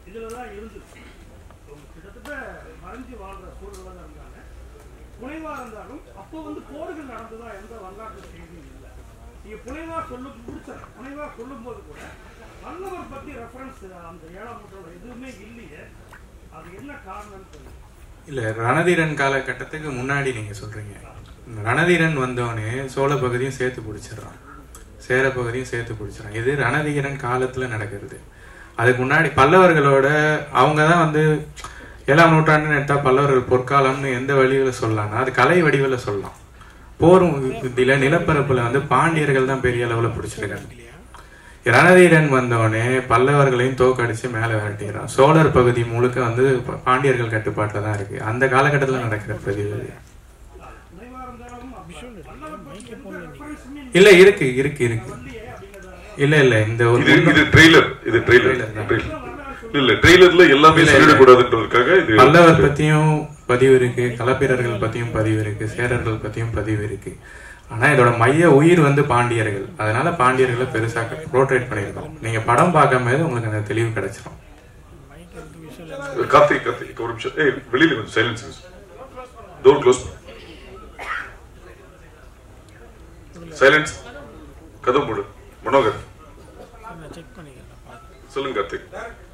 இதுல தான் இருந்துச்சு அவங்க கிட்டத்தட்ட மறைஞ்சு வாழ்ற சூழல்ல தான் இருந்தாங்க புனைவா இருந்தாலும் அப்போ வந்து போர்கள் நடந்ததா எந்த வரலாற்று செய்தியும் இல்லை நீங்க புனைவா சொல்ல முடிச்ச புனைவா சொல்லும் போது கூட வல்லவர் பத்தி ரெஃபரன்ஸ் அந்த ஏழாம் நூற்றாண்டு எதுவுமே இல்லையே அது என்ன காரணம்னு தெரியும் இல்ல ரணதீரன் காலகட்டத்துக்கு முன்னாடி நீங்க சொல்றீங்க ரணதீரன் வந்தவனே சோழ பகுதியும் சேர்த்து பிடிச்சிடுறான் சேர பகுதியும் சேர்த்து பிடிச்சிடறான் இது ரணதீரன் காலத்துல நடக்கிறது அதுக்கு முன்னாடி பல்லவர்களோட அவங்க தான் வந்து ஏழாம் நூற்றாண்டுன்னு எடுத்தா பல்லவர்கள் பொற்காலம்னு எந்த வழியில சொல்லலாம்னா அது கலை வடிவில் சொல்லலாம் போர் இதுல நிலப்பரப்புல வந்து பாண்டியர்கள் தான் பெரிய அளவுல பிடிச்சிருக்காங்க ரணதீரன் வந்தவனே பல்லவர்களையும் தோக்கடிச்சு மேல விரட்டிடுறான் சோழர் பகுதி முழுக்க வந்து ப- பாண்டியர்கள் கட்டுப்பாட்டில் தான் இருக்கு அந்த காலகட்டத்தில் நடக்கிற பதிவு இது. புனைவா இருந்தாலும் வல்லவர் பத்தி எந்த ரெஃபரன்ஸுமே இல்ல இருக்கு இருக்கு இருக்கு இல்ல இல்ல இந்த ஒரு இது இது ட்ரெய்லர் இது ட்ரெய்லர் இல்ல ட்ரெய்லர்ல எல்லாமே சொல்லிடக்கூடாதுன்றதுக்காக இது பல்லவர் பத்தியும் பதிவு இருக்கு களப்பிரர்கள் பத்தியும் பதிவு இருக்கு சேரர்கள் பத்தியும் பதிவு இருக்கு ஆனா இதோட மைய உயிர் வந்து பாண்டியர்கள் அதனால பாண்டியர்களை பெருசா ப்ரோட்ரேட் பண்ணியிருக்கோம் நீங்க படம் பார்க்கும்போது உங்களுக்கு அந்த தெளிவு கிடைச்சிரும் கார்த்திக் கார்த்திக் ஒரு நிமிஷம் ஏய் வெளியில கொஞ்சம் சைலன்ஸ் டோர் க்ளோஸ் சைலன்ஸ் கதவு மூடு மனோகர் செக் பண்ணிக்கிறேன் சொல்லுங்க கார்த்திக்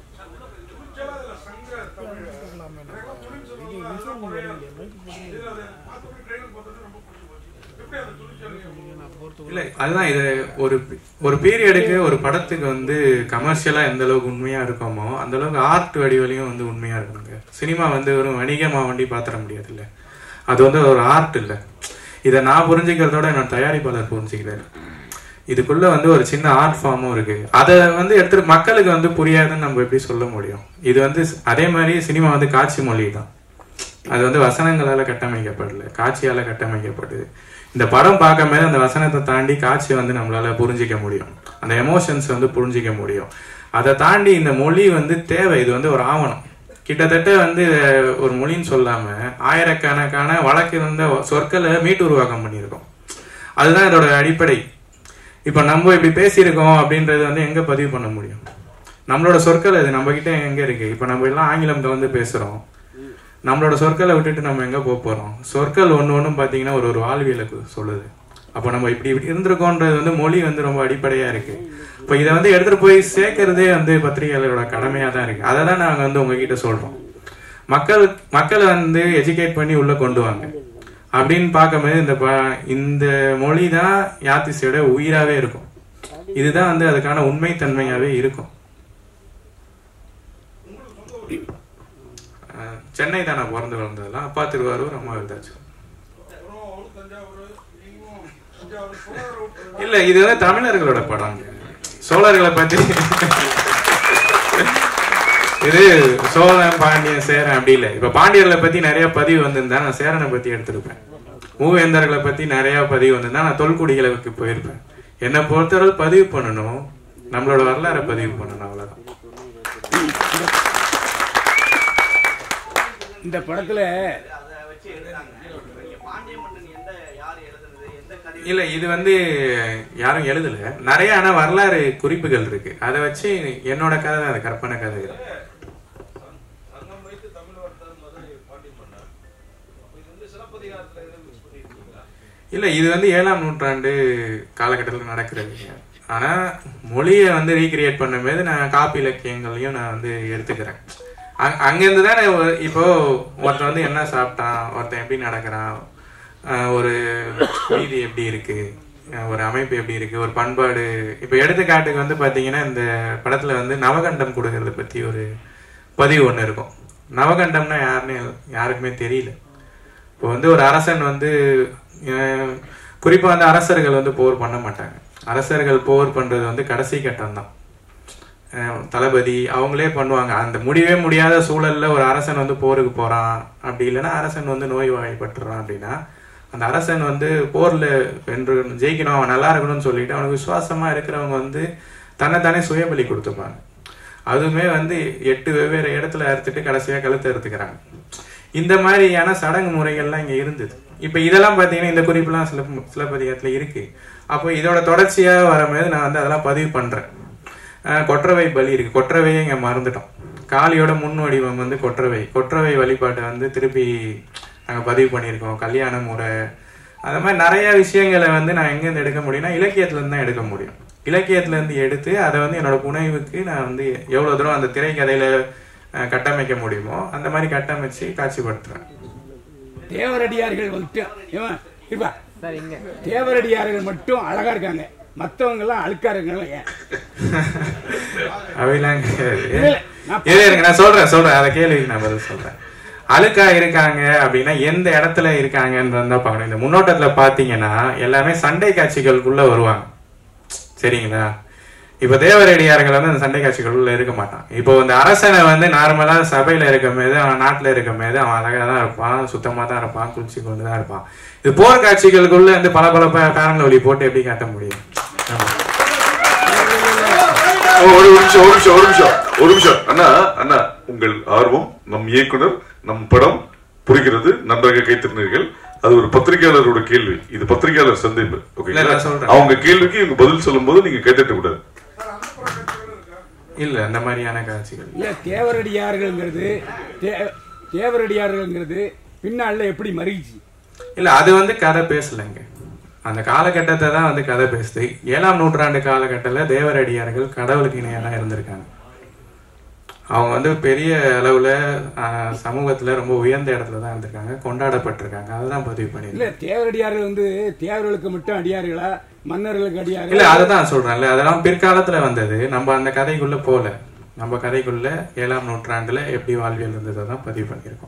இல்ல அதுதான் இது ஒரு ஒரு பீரியடுக்கு ஒரு படத்துக்கு வந்து கமர்ஷியலா எந்த அளவுக்கு உண்மையா இருக்கோமோ அந்த அளவுக்கு ஆர்ட் வடிவிலையும் வந்து உண்மையா இருக்கணுங்க சினிமா வந்து வெறும் வணிகமா வண்டி பாத்திர முடியாது இல்ல அது வந்து ஒரு ஆர்ட் இல்ல இதை நான் புரிஞ்சுக்கிறதோட என்னோட தயாரிப்பாளர் புரிஞ்சுக்கிறாரு இதுக்குள்ள வந்து ஒரு சின்ன ஆர்ட் ஃபார்மும் இருக்கு அதை வந்து எடுத்துட்டு மக்களுக்கு வந்து புரியாதுன்னு நம்ம எப்படி சொல்ல முடியும் இது வந்து அதே மாதிரி சினிமா வந்து காட்சி மொழி தான் அது வந்து வசனங்களால கட்டமைக்கப்படல காட்சியால கட்டமைக்கப்படுது இந்த படம் பார்க்கும்போது அந்த வசனத்தை தாண்டி காட்சியை வந்து நம்மளால புரிஞ்சிக்க முடியும் அந்த எமோஷன்ஸ் வந்து புரிஞ்சிக்க முடியும் அதை தாண்டி இந்த மொழி வந்து தேவை இது வந்து ஒரு ஆவணம் கிட்டத்தட்ட வந்து இத ஒரு மொழின்னு சொல்லாம ஆயிரக்கணக்கான வழக்கு இருந்த சொற்களை மீட்டுருவாக்கம் பண்ணியிருக்கோம் அதுதான் இதோட அடிப்படை இப்ப நம்ம இப்படி பேசியிருக்கோம் அப்படின்றது வந்து எங்க பதிவு பண்ண முடியும் நம்மளோட சொற்கள் அது நம்ம கிட்ட எங்க இருக்கு இப்ப நம்ம எல்லாம் ஆங்கிலம் கலந்து பேசுறோம் நம்மளோட சொற்களை விட்டுட்டு நம்ம எங்க போக போறோம் சொற்கள் ஒண்ணு ஒண்ணும் பாத்தீங்கன்னா ஒரு ஒரு வாழ்வியலுக்கு சொல்லுது அப்ப நம்ம இப்படி இப்படி இருந்திருக்கோன்றது வந்து மொழி வந்து ரொம்ப அடிப்படையா இருக்கு இப்ப இதை வந்து எடுத்துட்டு போய் சேர்க்கறதே வந்து பத்திரிகையாளரோட கடமையா தான் இருக்கு அதை தான் நாங்க வந்து உங்ககிட்ட சொல்றோம் மக்கள் மக்களை வந்து எஜுகேட் பண்ணி உள்ள கொண்டு வாங்க அப்படின்னு பார்க்கும்போது இந்த ப- இந்த மொழி தான் யாத்திசையோட உயிராவே இருக்கும் இதுதான் வந்து அதுக்கான உண்மைத்தன்மையாவே இருக்கும் அஹ் சென்னை தான் நான் பிறந்து வளர்ந்ததெல்லாம் அப்பா திருவாரூர் அம்மா விருதாச்சலம் இல்ல இது வந்து தமிழர்களோட படம் சோழர்களை பத்தி இது சோழன் பாண்டியன் சேரன் அப்படி இல்ல இப்ப பாண்டியர்களை பத்தி நிறைய பதிவு வந்திருந்தா நான் சேரனை பத்தி எடுத்திருப்பேன் மூவேந்தர்களை பத்தி நிறைய பதிவு வந்திருந்தா நான் தொல்குடிகளுக்கு போயிருப்பேன் என்னை பொறுத்தவரை பதிவு பண்ணணும் நம்மளோட வரலாறை பதிவு பண்ணணும் அவ்வளவுதான் இந்த படத்துல இல்ல இது வந்து யாரும் எழுதல நிறைய ஆனா வரலாறு குறிப்புகள் இருக்கு அதை வச்சு என்னோட கதை தான் அது கற்பனை கதை தான் இல்ல இது வந்து ஏழாம் நூற்றாண்டு காலகட்டத்தில் நடக்கிறது ஆனா மொழியை வந்து ரீக்ரியேட் பண்ணும்போது நான் காப்பி இலக்கியங்களையும் நான் வந்து எடுத்துக்கிறேன் அங்க- அங்கிருந்து தானே ஒரு- இப்போ ஒருத்தன் வந்து என்ன சாப்பிட்டான் ஒருத்தன் எப்படி நடக்கிறான் ஆஹ் ஒரு வீதி எப்படி இருக்கு ஆஹ் ஒரு அமைப்பு எப்படி இருக்கு ஒரு பண்பாடு இப்போ எடுத்துக்காட்டுக்கு வந்து பாத்தீங்கன்னா இந்த படத்துல வந்து நவகண்டம் கொடுக்கறத பத்தி ஒரு பதிவு ஒண்ணு இருக்கும் நவகண்டம்னா யாருன்னு யாருக்குமே தெரியல இப்போ வந்து ஒரு அரசன் வந்து அஹ், குறிப்பா வந்து அரசர்கள் வந்து போர் பண்ண மாட்டாங்க அரசர்கள் போர் பண்றது வந்து கடைசி கட்டம் தான் தளபதி அவங்களே பண்ணுவாங்க அந்த முடியவே முடியாத சூழல்ல ஒரு அரசன் வந்து போருக்கு போறான் அப்படி இல்லைன்னா அரசன் வந்து நோய் வாய்ப்பட்டுறான் அப்படின்னா அந்த அரசன் வந்து போர்ல வென்று ஜெயிக்கணும் அவன் நல்லா இருக்கணும்னு சொல்லிட்டு அவனுக்கு விசுவாசமா இருக்கிறவங்க வந்து தன்னைத்தானே சுயபலி கொடுத்துப்பாங்க அதுவுமே வந்து எட்டு வெவ்வேறு இடத்துல அறுத்துட்டு கடைசியா கழுத்தை அறுத்துக்கிறாங்க இந்த மாதிரியான சடங்கு முறைகள்லாம் இங்க இருந்தது இப்ப இதெல்லாம் பாத்தீங்கன்னா இந்த குறிப்புலாம் சில சிலப்பதிகாரத்துல இருக்கு அப்போ இதோட தொடர்ச்சியா வரும்போது நான் வந்து அதெல்லாம் பதிவு பண்றேன் அஹ் கொற்றவை பலி இருக்கு கொற்றவையே இங்க மறந்துட்டோம் காளியோட முன் வடிவம் வந்து கொற்றவை கொற்றவை வழிபாட்டை வந்து திருப்பி நாங்கள் பதிவு பண்ணியிருக்கோம் கல்யாண முறை அது மாதிரி நிறைய விஷயங்களை வந்து நான் எங்கேருந்து எடுக்க முடியும்னா இலக்கியத்துலேருந்து தான் எடுக்க முடியும் இலக்கியத்துலேருந்து எடுத்து அதை வந்து என்னோட புனைவுக்கு நான் வந்து எவ்வளோ தூரம் அந்த திரைக்கதையில் அஹ், கட்டமைக்க முடியுமோ அந்த மாதிரி கட்டமைச்சு காட்சிப்படுத்துறேன் தேவரடியார்கள் மட்டும் இவன் இருப்பா தேவரடியார்கள் மட்டும் அழகா இருக்காங்க மத்தவங்க எல்லாம் அழுக்கா இருக்காங்க ஏன் அவையெல்லாம் கிடையாது இல்ல, இல்ல, நான் இரு, இருங்க நான் சொல்றேன் சொல்றேன் அதை கேள்விக்கு நான் பதில் சொல்றேன் அழுக்கா இருக்காங்க அப்படின்னா எந்த இடத்துல இருக்காங்கன்றது தான் பார்க்கணும் இந்த முன்னோட்டத்துல பாத்தீங்கன்னா எல்லாமே சண்டை காட்சிகளுக்குள்ள வருவாங்க சரிங்களா இப்ப தேவரடியார்கள் வந்து அந்த சண்டை காட்சிகளுக்குள்ள இருக்க மாட்டான் இப்போ இந்த அரசனை வந்து நார்மலா சபையில இருக்கும் போது அவன் நாட்டுல இருக்கும் போது அவன் அழகா தான் இருப்பான் சுத்தமா தான் இருப்பான் குளிச்சு கொண்டு தான் இருப்பான் இது போர் காட்சிகளுக்குள்ள வந்து பல பல பேரங்கள் ஒளி போட்டு எப்படி காட்ட முடியும் ஆமா. ஓ, ஒரு நிமிஷம் ஒரு நிமிஷம் ஒரு நிமிஷம் ஒரு நிமிஷம் அண்ணா அண்ணா உங்கள் ஆர்வம் நம் இயக்குனர் நம் படம் புரிகிறது நன்றாக கைத்திருந்தீர்கள் அது ஒரு பத்திரிகையாளரோட கேள்வி இது பத்திரிகையாளர் சந்திப்பு இல்ல, நான் ஓகே சொல்றேன். அவங்க கேள்விக்கு இவங்க பதில் சொல்லும்போது நீங்க கேட்டுட்டு கூடாது இல்ல அந்த மாதிரியான காட்சிகள் இல்ல தேவரடியார்கள்ங்கிறது தே- தேவரடியார்கள்ங்கிறது பின்னால எப்படி மறிச்சு இல்ல அது வந்து கதை பேசலைங்க அந்த காலகட்டத்தை தான் வந்து கதை பேசுது ஏழாம் நூற்றாண்டு காலகட்டத்தில் தேவரடியார்கள் கடவுளுக்கு இணையாக தான் இருந்திருக்காங்க அவங்க வந்து பெரிய அளவுல ஆஹ், சமூகத்துல ரொம்ப உயர்ந்த இடத்துல தான் இருந்திருக்காங்க கொண்டாடப்பட்டிருக்காங்க அதுதான் பதிவு பண்ணிருக்கேன் இல்ல தேவரடியார்கள் வந்து தேவர்களுக்கு மட்டும் அடியார்களா மன்னர்களுக்கு இல்ல அடியார்களா அதுதான் சொல்றேன்ல அதெல்லாம் பிற்காலத்துல வந்தது நம்ம அந்த கதைக்குள்ள போல நம்ம கதைக்குள்ள ஏழாம் நூற்றாண்டுல எப்படி வாழ்வியல் இருந்ததை தான் பதிவு பண்ணியிருக்கோம்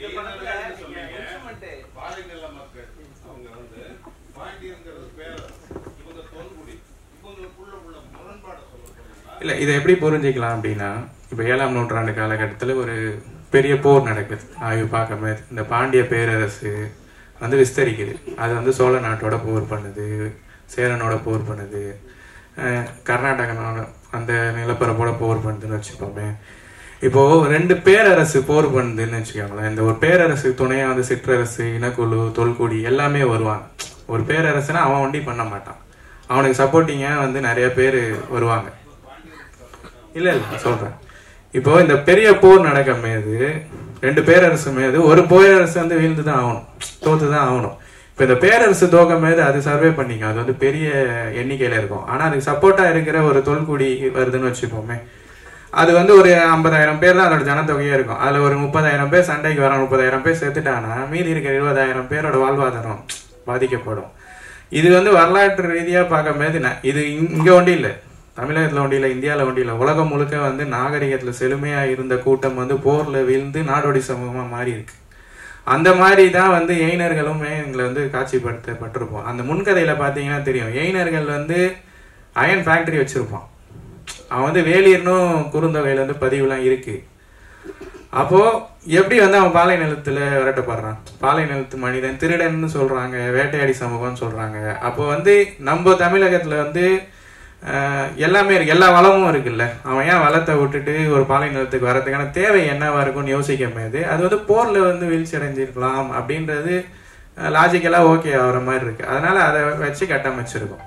இல்ல இதை எப்படி புரிஞ்சுக்கலாம் அப்படின்னா இப்ப ஏழாம் நூற்றாண்டு காலகட்டத்துல ஒரு பெரிய போர் நடக்குது ஆய்வு பார்க்கும்போது இந்த பாண்டிய பேரரசு வந்து விஸ்தரிக்குது அது வந்து சோழ நாட்டோட போர் பண்ணுது சேரனோட போர் பண்ணுது அஹ் கர்நாடகனோட அந்த நிலப்பரப்போட போர் பண்ணுதுன்னு வச்சுப்போமே இப்போ ரெண்டு பேரரசு போர் பண்ணுதுன்னு வச்சுக்கோங்களேன் இந்த ஒரு பேரரசு துணையா வந்து சிற்றரசு இனக்குழு தொல்குடி எல்லாமே வருவாங்க ஒரு பேரரசுனா அவன் ஒண்டி பண்ண மாட்டான் அவனுக்கு சப்போர்ட்டிங்கா வந்து நிறைய பேர் வருவாங்க இல்ல இல்ல நான் சொல்றேன் இப்போ இந்த பெரிய போர் நடக்கும் போது ரெண்டு பேரரசு மீது ஒரு பேரரசு வந்து வீழ்ந்து தான் ஆகணும் தோத்து தான் ஆகணும் இப்போ இந்த பேரரசு தோக்கும் போது அது சர்வே பண்ணிக்கும் அது வந்து பெரிய எண்ணிக்கையில இருக்கும் ஆனா அதுக்கு சப்போர்ட்டா இருக்கிற ஒரு தொல்குடி வருதுன்னு வச்சுப்போமே அது வந்து ஒரு ஐம்பதாயிரம் பேர் தான் அதோட ஜனத்தொகையே இருக்கும் அதுல ஒரு முப்பதாயிரம் பேர் சண்டைக்கு வர முப்பதாயிரம் பேர் செத்துட்டானா மீதி இருக்கிற இருபதாயிரம் பேரோட வாழ்வாதாரம் பாதிக்கப்படும் இது வந்து வரலாற்று ரீதியா பார்க்கும்போது ந- இது இங்க- இங்க ஒண்டி இல்ல தமிழகத்துல ஒண்டி இல்ல இந்தியால ஒண்டி இல்ல உலகம் முழுக்க வந்து நாகரிகத்துல செழுமையா இருந்த கூட்டம் வந்து போர்ல வீழ்ந்து நாடோடி சமூகமா மாறி இருக்கு அந்த மாதிரி தான் வந்து எயினர்களுமே எங்களை வந்து காட்சிப்படுத்தப்பட்டிருப்போம் அந்த முன்கதையில பாத்தீங்கன்னா தெரியும் எயினர்கள் வந்து அயன் ஃபேக்டரி வச்சிருப்பான் அவன் வந்து வேலியர்னும் குறுந்தொகையில வந்து பதிவுலாம் இருக்கு அப்போ எப்படி வந்து அவன் பாலை நிலத்துல விரட்டப்படுறான் பாலை நிலத்து மனிதன் திருடன்னு சொல்றாங்க வேட்டையாடி சமூகம்னு சொல்றாங்க அப்போ வந்து நம்ம தமிழகத்துல வந்து ஆஹ், எல்லாமே இருக்கு எல்லா வளமும் இருக்குல்ல அவன் ஏன் வளத்தை விட்டுட்டு ஒரு பாலை நிலத்துக்கு வரதுக்கான தேவை என்னவா இருக்கும்னு யோசிக்கும் போது அது வந்து போர்ல வந்து வீழ்ச்சி அடைஞ்சிருக்கலாம் அப்படின்றது லாஜிக்கலா ஓகே ஆகுற மாதிரி இருக்கு அதனால அதை வச்சு கட்டமைச்சிருக்கோம்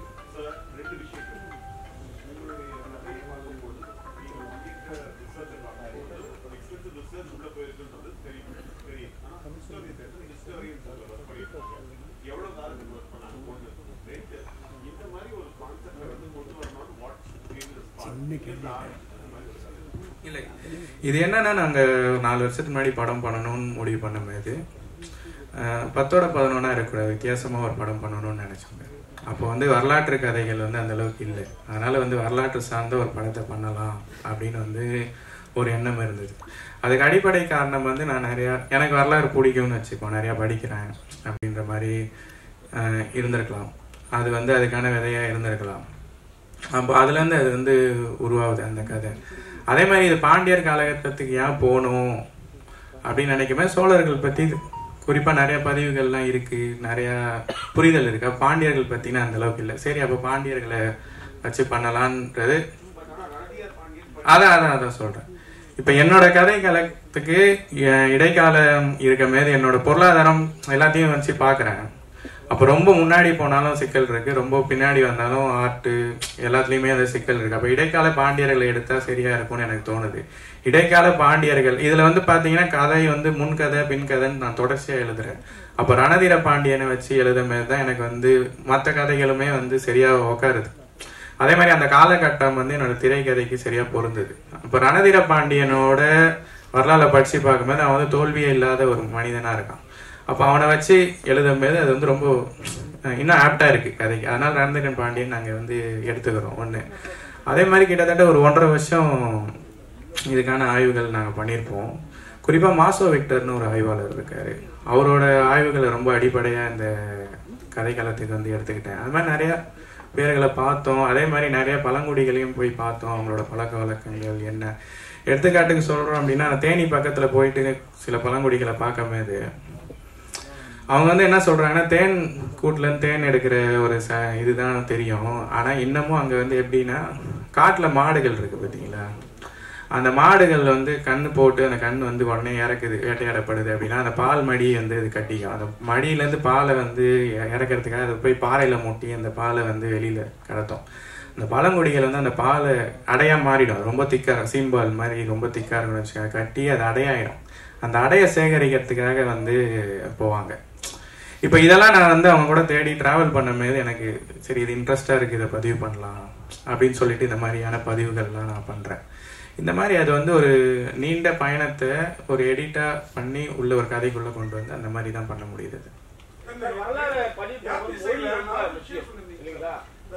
இல்லை இது என்னன்னா நாங்க நாலு வருஷத்துக்கு முன்னாடி படம் பண்ணணும்னு முடிவு பண்ணும்போது அஹ், பத்தோட பதினொன்னா இருக்கக்கூடாது வித்தியாசமா ஒரு படம் பண்ணணும்னு நினைச்சோங்க அப்போ வந்து வரலாற்று கதைகள் வந்து அந்த அளவுக்கு இல்லை அதனால வந்து வரலாற்று சார்ந்த ஒரு படத்தை பண்ணலாம் அப்படின்னு வந்து ஒரு எண்ணம் இருந்தது அதுக்கு அடிப்படை காரணம் வந்து நான் நிறையா எனக்கு வரலாறு பிடிக்கும்னு வச்சுக்கோ நிறையா படிக்கிறேன் அப்படின்ற மாதிரி அஹ், இருந்திருக்கலாம் அது வந்து அதுக்கான விதையா இருந்திருக்கலாம் அப்போ அதுலேருந்து அது வந்து உருவாகுது அந்த கதை அதே மாதிரி இது பாண்டியர் காலகட்டத்துக்கு ஏன் போகணும் அப்படின்னு நினைக்குமே சோழர்கள் பற்றி குறிப்பாக நிறைய பதிவுகள்லாம் இருக்கு நிறைய புரிதல் இருக்கு அப்ப பாண்டியர்கள் பற்றினா அந்த அளவுக்கு இல்லை சரி அப்போ பாண்டியர்களை வச்சு பண்ணலான்றது அதான் அதான் அதான் சொல்றேன் இப்ப என்னோட கதை காலத்துக்கு எ- இடைக்காலம் இருக்க போது என்னோட பொருளாதாரம் எல்லாத்தையும் வச்சு பாக்குறேன் அப்போ ரொம்ப முன்னாடி போனாலும் சிக்கல் இருக்கு ரொம்ப பின்னாடி வந்தாலும் ஆர்ட் எல்லாத்துலேயுமே அந்த சிக்கல் இருக்கு அப்போ இடைக்கால பாண்டியர்களை எடுத்தா சரியா இருக்கும்னு எனக்கு தோணுது இடைக்கால பாண்டியர்கள் இதுல வந்து பாத்தீங்கன்னா கதை வந்து முன்கதை பின்கதைன்னு நான் தொடர்ச்சியா எழுதுறேன் அப்போ ரணதீர பாண்டியனை வச்சு எழுதும் போது தான் எனக்கு வந்து மற்ற கதைகளுமே வந்து சரியா உக்காருது அதே மாதிரி அந்த காலகட்டம் வந்து என்னோட திரைக்கதைக்கு சரியா பொருந்தது இப்போ ரணதீர பாண்டியனோட வரலாறை படிச்சு பார்க்கும்போது அவன் வந்து தோல்வியே இல்லாத ஒரு மனிதனா இருக்கான் அப்போ அவனை வச்சு எழுதும் போது அது வந்து ரொம்ப அஹ், இன்னும் ஆப்டா இருக்கு கதைக்கு அதனால ரணதீரன் பாண்டியன் நாங்க வந்து எடுத்துக்கிறோம் ஒண்ணு அதே மாதிரி கிட்டத்தட்ட ஒரு ஒன்றரை வருஷம் இதுக்கான ஆய்வுகள் நாங்க பண்ணியிருப்போம் குறிப்பா மாசோ விக்டர்னு ஒரு ஆய்வாளர் இருக்காரு அவரோட ஆய்வுகளை ரொம்ப அடிப்படையா இந்த கதைக்களத்துக்கு வந்து எடுத்துக்கிட்டேன் அது மாதிரி நிறைய பேர்களை பார்த்தோம் அதே மாதிரி நிறைய பழங்குடிகளையும் போய் பார்த்தோம் அவங்களோட பழக்க வழக்கங்கள் என்ன எடுத்துக்காட்டுக்கு சொல்றோம் அப்படின்னா நான் தேனி பக்கத்துல போயிட்டு சில பழங்குடிகளை பார்க்கும்போது அவங்க வந்து என்ன சொல்றாங்கன்னா தேன் கூட்டுல இருந்து தேன் எடுக்கிற ஒரு ச இதுதான் தெரியும் ஆனா இன்னமும் அங்க வந்து எப்படின்னா காட்டுல மாடுகள் இருக்கு பாத்தீங்களா அந்த மாடுகள் வந்து கண்ணு போட்டு அந்த கண் வந்து உடனே இறக்குது வேட்டையாடப்படுது அப்படின்னா அந்த பால் மடி வந்து இது கட்டிக்கும் அந்த மடியில இருந்து பாலை வந்து இ- இறக்கறதுக்காக அதை போய் பாறையில மூட்டி அந்த பாலை வந்து வெளியில கடத்தும் அந்த பழங்குடிகள் வந்து அந்த பாலை அடையா மாறிடும் அது ரொம்ப திக்கா இருக்கும் சீம்பால் மாதிரி ரொம்ப திக்கா இருக்கும்னு வச்சுக்கோங்க கட்டி அது அடையாயிடும் அந்த அடையை சேகரிக்கிறதுக்காக வந்து போவாங்க இப்போ இதெல்லாம் நான் வந்து அவங்க கூட தேடி டிராவல் பண்ணும்போது எனக்கு சரி இது இன்ட்ரெஸ்டாக இருக்குது இதை பதிவு பண்ணலாம் அப்படின்னு சொல்லிட்டு இந்த மாதிரியான பதிவுகள்லாம் நான் பண்ணுறேன் இந்த மாதிரி அது வந்து ஒரு நீண்ட பயணத்தை ஒரு எடிட்டா பண்ணி உள்ள ஒரு கதைக்குள்ள கொண்டு வந்து அந்த மாதிரி தான் பண்ண முடியுது அது. இந்த வரலாறு பதிவு பண்ணும்போது மொழி ரொம்ப முக்கியம் இல்லைங்களா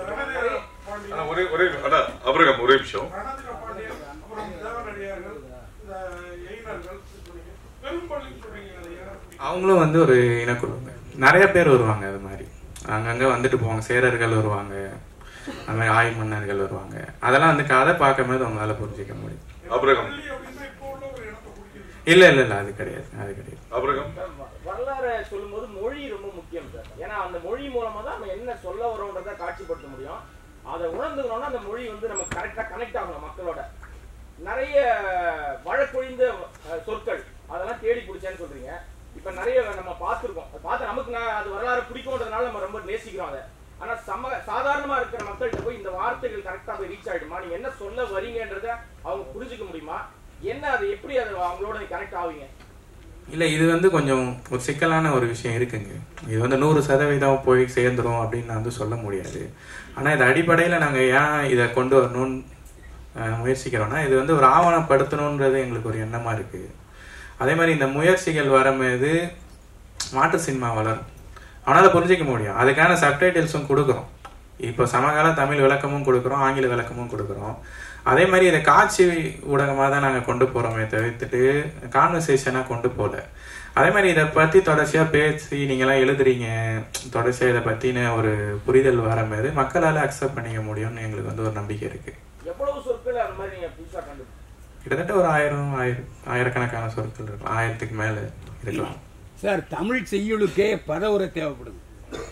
ஆனா, ஒரே ஒரே அண்ணா அபிரகம் ஒரே நிமிஷம் ரணதீர பாண்டியன் அப்புறம் தேவனடியார்கள் இந்த எயினர்கள் சொல்றீங்க பெரும்பள்ளி சொல்றீங்க அது ஏன்னா அவங்களும் வந்து ஒரு இனக்குழுங்க நிறைய பேர் வருவாங்க அது மாதிரி அங்கங்க வந்துட்டு போவாங்க சேரர்கள் வருவாங்க அது மாதிரி ஆய் மன்னர்கள் வருவாங்க அதெல்லாம் வந்து கதை பார்க்கும்போது அவங்களால புரிஞ்சிக்க முடியும் அபிரகம் பள்ளி அப்படின்னா இப்போ உள்ள ஒரு இடத்தை குறிக்கிறது இல்ல இல்ல இல்ல அது கிடையாது அது கிடையாது அபிரகம் வ- வரலாறு சொல்லும்போது மொழி ரொம்ப முக்கியம் சார் ஏன்னா அந்த மொழி மூலமா தான் நம்ம என்ன சொல்ல வரோன்றதை காட்சிப்படுத்த முடியும் அதை உணர்ந்துக்கணும்னா அந்த மொழி வந்து நம்ம கரெக்டா கனெக்ட் ஆகணும் மக்களோட நிறைய வழக்கொழிந்த அஹ், சொற்கள் அதெல்லாம் தேடி பிடிச்சேன்னு சொல்றீங்க இப்ப நிறைய நம்ம பார்த்துருக்கோம் அதை பார்த்து நமக்கு நான் அது வரலாறு பிடிக்கும்ன்றதுனால நம்ம ரொம்ப நேசிக்கிறோம் அதை ஆனா சம சாதாரணமா இருக்கிற மக்கள்கிட்ட போய் இந்த வார்த்தைகள் கரெக்டா போய் ரீச் ஆயிடுமா நீங்க என்ன சொல்ல வரீங்கன்றத அவங்க புரிஞ்சுக்க முடியுமா என்ன அது எப்படி அது அவங்களோட கனெக்ட் ஆவீங்க இல்ல இது வந்து கொஞ்சம் ஒரு சிக்கலான ஒரு விஷயம் இருக்குங்க இது வந்து நூறு சதவீதம் போய் சேர்ந்துரும் அப்படின்னு நான் வந்து சொல்ல முடியாது ஆனா இது அடிப்படையில நாங்க ஏன் இதை கொண்டு வரணும்னு அஹ், முயற்சிக்கிறோம்னா இது வந்து ஒரு ஆவணப்படுத்தணுன்றது எங்களுக்கு ஒரு எண்ணமா இருக்கு அதே மாதிரி இந்த முயற்சிகள் வரும்போது மாற்று சினிமா வளரும் அவனால புரிஞ்சிக்க முடியும் அதுக்கான சப்டைட்டில்ஸும் கொடுக்குறோம் இப்போ சமகால தமிழ் விளக்கமும் கொடுக்குறோம் ஆங்கில விளக்கமும் கொடுக்குறோம் அதே மாதிரி இதை காட்சி ஊடகமாக தான் நாங்கள் கொண்டு போகிறோமே தவிர்த்துட்டு கான்வர்சேஷனாக கொண்டு போகல அதே மாதிரி இதை பற்றி தொடர்ச்சியாக பேசி நீங்களாம் எழுதுறீங்க தொடர்ச்சியாக இதை பற்றின ஒரு புரிதல் வரும்போது மக்களால் அக்செப்ட் பண்ணிக்க முடியும்னு எங்களுக்கு வந்து ஒரு நம்பிக்கை இருக்குது எவ்வளவு சொற்கள் அந்த மாதிரி நீங்க புதுசா கண்டு கிட்டத்தட்ட ஒரு ஆயிரம் ஆயிரம் ஆயிரக்கணக்கான சொற்கள் இருக்கும் ஆயிரத்துக்கு மேலே இருக்கலாம் சார் தமிழ் செய்யுளுக்கே பதவுரை தேவைப்படுது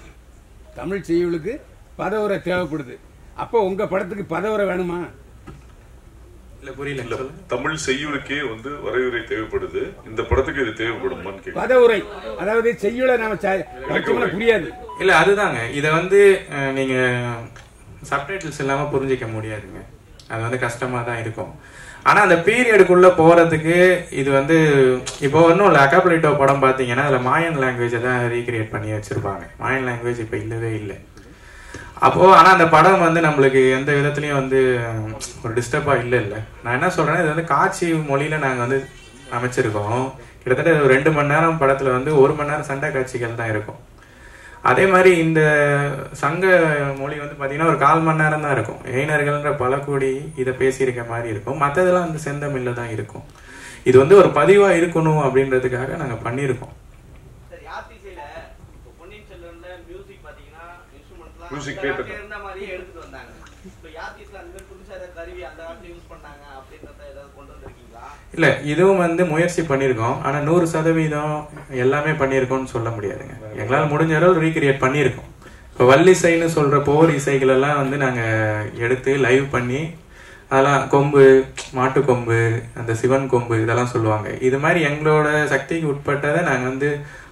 தமிழ் செய்யுளுக்கு பதவுரை தேவைப்படுது அப்போ உங்க படத்துக்கு பதவுரை வேணுமா இல்லை புரியல இல்ல சொல்லுங்க தமிழ் செய்யுளுக்கே வந்து வரையுறை தேவைப்படுது இந்த படத்துக்கு இது தேவைப்படுமான்னு கேட்க பதவுரை அதாவது செய்யுளை நாம ச- படிச்சோம்னா புரியாது இல்ல அதுதாங்க இதை வந்து அஹ், நீங்க சப்டைட்டில்ஸ் இல்லாம புரிஞ்சிக்க முடியாதுங்க அது வந்து கஷ்டமா தான் இருக்கும் ஆனா அந்த பீரியடுக்குள்ள போறதுக்கு இது வந்து இப்போ ஒன்றும் இல்லை அக்காப்ளிட்டோ படம் பார்த்தீங்கன்னா அதுல மாயன் லாங்குவேஜை தான் ரீக்ரியேட் பண்ணி வச்சிருப்பாங்க மாயன் லாங்குவேஜ் இப்போ இல்லவே இல்லை அப்போ ஆனா அந்த படம் வந்து நம்மளுக்கு எந்த விதத்துலயும் வந்து அஹ், ஒரு டிஸ்டர்பா இல்ல இல்ல நான் என்ன சொல்றேன்னா இது வந்து காட்சி மொழியில நாங்க வந்து அமைச்சிருக்கோம் கிட்டத்தட்ட ஒரு ரெண்டு மணி நேரம் படத்துல வந்து ஒரு மணி நேரம் சண்டை காட்சிகள் தான் இருக்கும் அதே மாதிரி இந்த சங்க மொழி வந்து பாத்தீங்கன்னா ஒரு கால் மணி நேரம் தான் இருக்கும் இளைஞர்கள்ன்ற பல கோடி இதை பேசியிருக்க மாதிரி இருக்கும் மற்றதெல்லாம் வந்து செந்தமிழ்ல தான் இருக்கும் இது வந்து ஒரு பதிவா இருக்கணும் அப்படின்றதுக்காக நாங்க பண்ணியிருக்கோம் சரி யாத்திசையில இப்போ பொன்னியின் செல்வன்ல மியூசிக் பாத்தீங்கன்னா இன்ஸ்ட்ருமெண்ட்லாம் Music அந்த கேட்டது. காலத்துல இருந்த மாதிரியே எடுத்துட்டு வந்தாங்க இப்போ யாத்திஸ்ல அந்த மாதிரி புதுசா ஏதாவது கருவி அந்த காலத்துல யூஸ் பண்ணாங்க அப்படின்றத ஏதாவது கொண்டு வந்திருக்கீங்களா இல்ல இதுவும் வந்து முயற்சி பண்ணியிருக்கோம் ஆனா நூறு சதவீதம் எல்லாமே பண்ணியிருக்கோம்னு சொல்ல முடியாதுங்க எங்களால முடிஞ்ச அளவு ரீக்ரியேட் பண்ணியிருக்கோம் இப்போ வள்ளிசைன்னு சொல்ற போர் இசைகள் எல்லாம் வந்து நாங்க எடுத்து லைவ் பண்ணி அதெல்லாம் கொம்பு மாட்டு கொம்பு அந்த சிவன் கொம்பு இதெல்லாம் சொல்லுவாங்க இது மாதிரி எங்களோட சக்திக்கு உட்பட்டதை நாங்க வந்து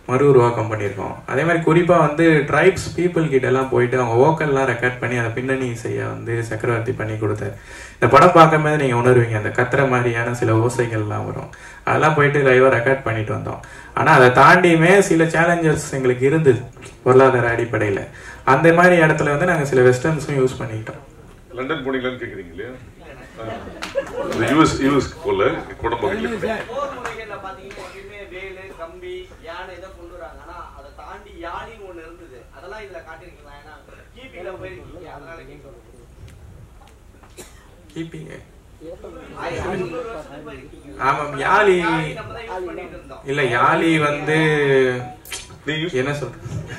மறு உருவாக்கம் பண்ணியிருக்கோம் அதே மாதிரி குறிப்பா வந்து ட்ரைப்ஸ் பீப்புள் கிட்ட எல்லாம் போயிட்டு அவங்க வோக்கல்லாம் ரெக்கார்ட் பண்ணி அதை பின்னணி இசையை வந்து சக்கரவர்த்தி பண்ணி கொடுத்தாரு இந்த படம் பார்க்கும்போது நீங்க உணர்வீங்க அந்த கத்துற மாதிரியான சில ஓசைகள்லாம் வரும் அதெல்லாம் போயிட்டு லைவா ரெக்கார்ட் பண்ணிட்டு வந்தோம் ஆனா அதை தாண்டியுமே சில சேலஞ்சஸ் எங்களுக்கு இருந்தது பொருளாதார அடிப்படையில அந்த மாதிரி இடத்துல வந்து நாங்க சில வெஸ்டர்ன்ஸும் யூஸ் பண்ணிக்கிட்டோம் லண்டன் போனீங்களான்னு கேக்குறீங்க இல்லையா யூஎஸ் யூஎஸ் போல கூட போகல சார் போர் முறைகள்ல பாத்தீங்கன்னா எப்பயுமே வேலு கம்பி யானை இதை கொண்டு வராங்க ஆனா அதை தாண்டி யாழின்னு ஒண்ணு இருந்தது அதெல்லாம் இதுல காட்டிருக்கீங்களா ஏன்னா கிபில போயிருக்கீங்க அதனால கேட்கணும் கீப்பிங்க ஆயிரத்தி ஐநூறு வருஷத்துக்கு போயிருக்கீங்க ஆமாம் யாழி யாழி நம்ம தான் யூஸ் பண்ணிட்டு இருந்தோம் இல்ல யாழி வந்து நீ யூஸ் என்ன சொல்ற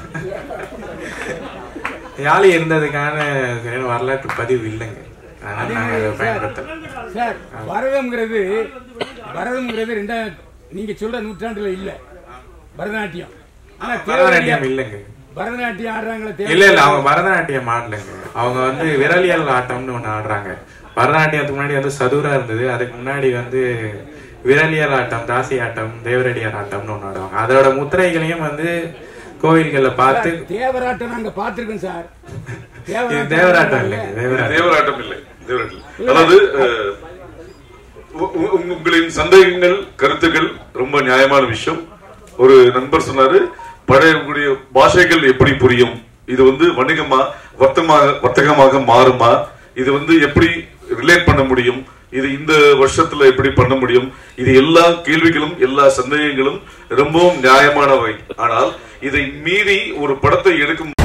யாழி இருந்ததுக்கான சரியான வரலாற்று பதிவு இல்லைங்க அதனால நாங்க அதை பயன்படுத்தல சார் பரதம்ங்கிறது பரதம்ங்கிறது ரெண்டாம் நீங்க சொல்ற நூற்றாண்டுல இல்ல பரதநாட்டியம் ஆனா பரதநாட்டியம் தேவதையா- இல்லைங்க பரதநாட்டியம் ஆடுறாங்களே இல்ல இல்ல அவங்க பரதநாட்டியம் ஆடலைங்க அவங்க வந்து விரலியல் ஆட்டம்னு ஒண்ணு ஆடுறாங்க பரதநாட்டியத்துக்கு முன்னாடி வந்து சதுரா இருந்தது அதுக்கு முன்னாடி வந்து விரலியல் ஆட்டம் தாசி ஆட்டம் தேவரடியார் ஆட்டம்னு ஒண்ணு ஆடுவாங்க அதோட முத்திரைகளையும் வந்து கோவில்கள்ல பார்த்து தேவராட்டம் நாங்க பாத்திருக்கோம் சார் இது தேவராட்டம் இல்லைங்க தேவராட்டம் தேவராட்டம் இல்லை தேவராட்டம் இல்லை. அதாவது அஹ், உ- உ- உங்களின் சந்தேகங்கள் கருத்துக்கள் ரொம்ப நியாயமான விஷயம் ஒரு நண்பர் சொன்னாரு பழைய பாஷைகள் எப்படி புரியும் இது வந்து வணிகமா வர்த்தமாக வர்த்தகமாக மாறுமா இது வந்து எப்படி ரிலேட் பண்ண முடியும் இது இந்த வருஷத்துல எப்படி பண்ண முடியும் இது எல்லா கேள்விகளும் எல்லா சந்தேகங்களும் ரொம்பவும் நியாயமானவை ஆனால் இதை மீறி ஒரு படத்தை எடுக்கும்